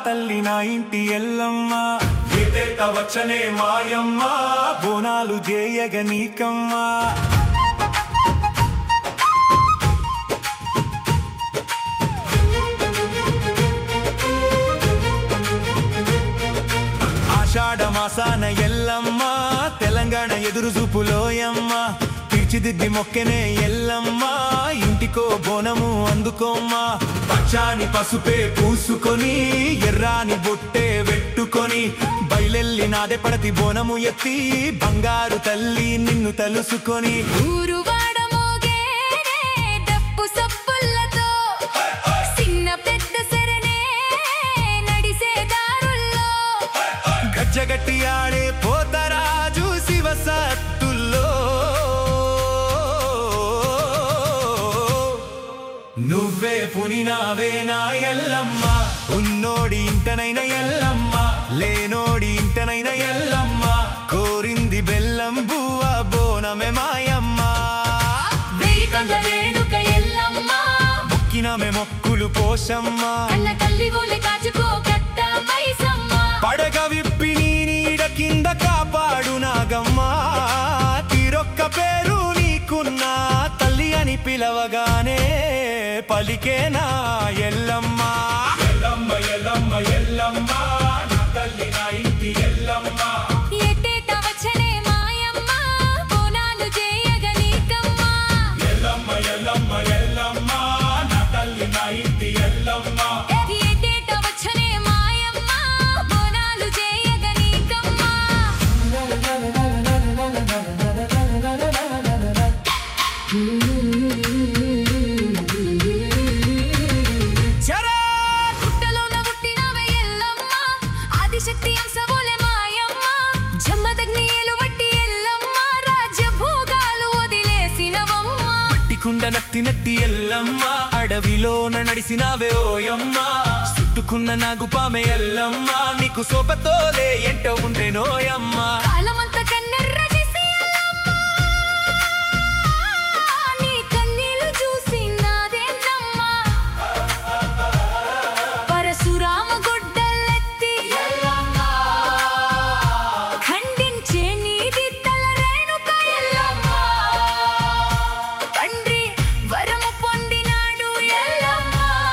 తల్లి నా ఇంటి ఎల్లమ్మ ఏటేట వచ్చనే మాయమ్మ బోనాలు చేయగ నీకమ్మ ఆషాఢ మాసాన ఎల్లమ్మ తెలంగాణ ఎదురు చూపులోయమ్మ తీర్చిదిద్ది మొక్కెనే ఎల్లమ్మ ఇంటికో బోనము అందుకోమ్మా పచ్చాని పసుపే పూసుకొని ఎర్రాని బొట్టే వెట్టుకొని బయలెల్లి నాదే పడతి బోనము ఎత్తి బంగారు తల్లి నిన్ను తలుసుకొని ఊరువాడ మోగేనే డప్పు సప్పులతో చిన్న పెద్ద సరనే నడిసే దారుల్లో గజ్జగట్టి ఆడే పోతరాజు శివ సత్తుల్లో నువ్వే పునినావే నా ఎల్లమ్మ ఉన్నోడి ఇంటనైన ఎల్లమ్మ లేనోడి ఇంటనైన ఎల్లమ్మ కోరింది బెల్లం బువ్వ బోనమే మాయమ్మ వెయ్యి కండ్ల రేణుక ఎల్లమ్మ మొక్కినమే మొక్కులు పోషమ్మ కన్న తల్లి ఓలె కాచుకో కట్ట మైసమ్మ పడగ విప్పి నీ నీడ కింద కాపాడు నాగమ్మ తీరొక్క పేరు నీకున్నా తల్లి అని పిలవగానే పలికేనా ఎల్లమ్మ ఎల్లమ్మ ఎల్లమ్మ ఎల్లమ్మ నా తల్లి నా ఇంటి ఎల్లమ్మ ఎట్టేట వచ్చనే మాయమ్మ బోనాలు చేయగ నీకమ్మ ఎల్లమ్మ ఎల్లమ్మ ఎల్లమ్మ నా తల్లి నా ఇంటి ఎల్లమ్మ ఎట్టేట వచ్చనే మాయమ్మ బోనాలు చేయగ నీకమ్మ చరా పుట్టలోన పుట్టినవే ఎల్లమ్మ ఆదిశక్తి అంశవులే మాయమ్మ జమ్మదగ్ని ఏలుబట్టి ఎల్లమ్మ రాజ్యభోగాలు వదిలేసినవమ్మ పట్టికుండ నత్తి నత్తి ఎల్లమ్మ అడవిలోన నడిసినావే ఓయమ్మ చుట్టుకున్న నాగుపామె ఎల్లమ్మ నీకు సోపతోలే ఎంట ఉండేనోయమ్మ కాలమంత కన్నెర్ర చేసి ఎల్లమ్మ నీ కన్నీళ్లు చూసి నాదేనమ్మ పరశురామ గుడ్డలెత్తి ఎల్లమ్మ ఖండించే నీది తల రేణుక ఎల్లమ్మ తండ్రి వరము పొందినాడు ఎల్లమ్మ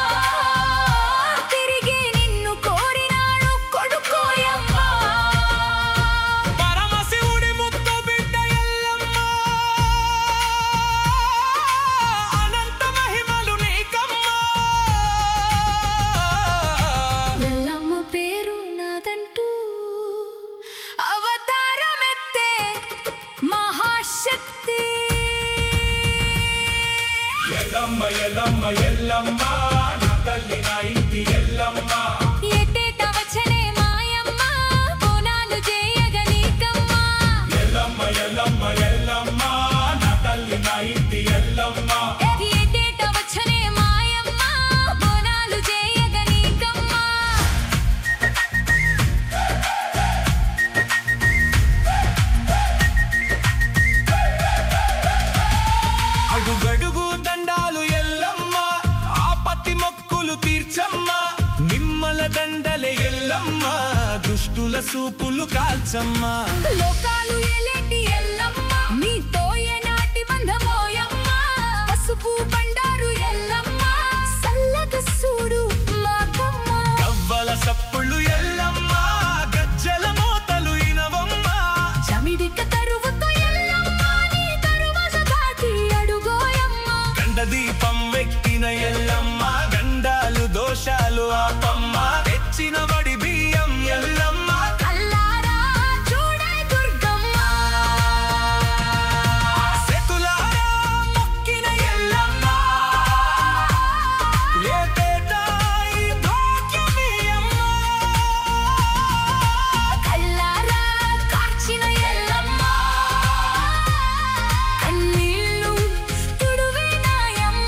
తిరిగి నిన్ను కోరినాడు కొడుకోయమ్మ పరమశివుడి ముద్దు బిడ్డ ఎల్లమ్మ అనంత మహిమలు నీకమ్మ ఎల్లమ్మ పేరు నాదంటూ అవతారమెత్తే మహాశక్తి ఎల్లమ్మ ఎల్లమ్మ ఎల్లమ్మ నా తల్లి నా ఇంటి ఎల్లమ్మ ఎట్టేట వచ్చనే మాయమ్మ బోనాలు చేయగ నీకమ్మ ఎల్లమ్మ ఎల్లమ్మ ఎల్లమ్మ నా తల్లి నా ఇంటి ఎల్లమ్మ ఎట్టేట వచ్చనే మాయమ్మ బోనాలు చేయగ నీకమ్మ అడుగడుగు దండాలు ఎల్లమ్మ ఆపత్తి మొక్కులు తీర్చమ్మ నిమ్మల దండలే ఎల్లమ్మ దుష్టుల సూపులు కాల్చమ్మ లోకాలు ఎలేటి ఎల్లమ్మ నీతో ఏనాటి బంధమోయమ్మ పసుపు బండారు ఎల్లమ్మ సల్లగ సూడు మాకమ్మ కవ్వల సప్పుళ్ళు ఎల్లమ్మ గజ్జల మోతలు ఇనవమ్మ చమిడిక తరువుతో ఎల్లమ్మ నీ తరువాత దాటి అడుగోయమ్మ గండ దీపం వెక్కిన ఎల్లమ్మ గండాలు దోషాలు ఆపమ్మ తెచ్చిన వడి బియ్యం ఎల్లమ్మ కల్లారా చూడే దుర్గమ్మ సెతులారా మొక్కిన ఎల్లమ్మ లేపేటాయి భాగ్యమీయమ్మ కల్లారా కార్చిన ఎల్లమ్మ కన్నీళ్ళు తుడువేనాయమ్మ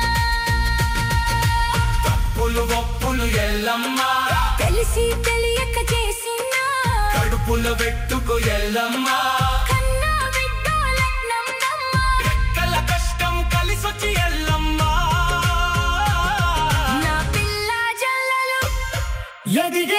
తప్పులు ఒప్పులు ఎల్లమ్మ తెలిసి తెలియక చేసిన కడుపులో పెట్టుకు ఎల్లమ్మ కన్నా బిడ్డోలగ్నమ్మ రెక్కల కష్టం కలిసొచ్చి ఎల్లమ్మ నా పిల్ల జల్లలు దిగే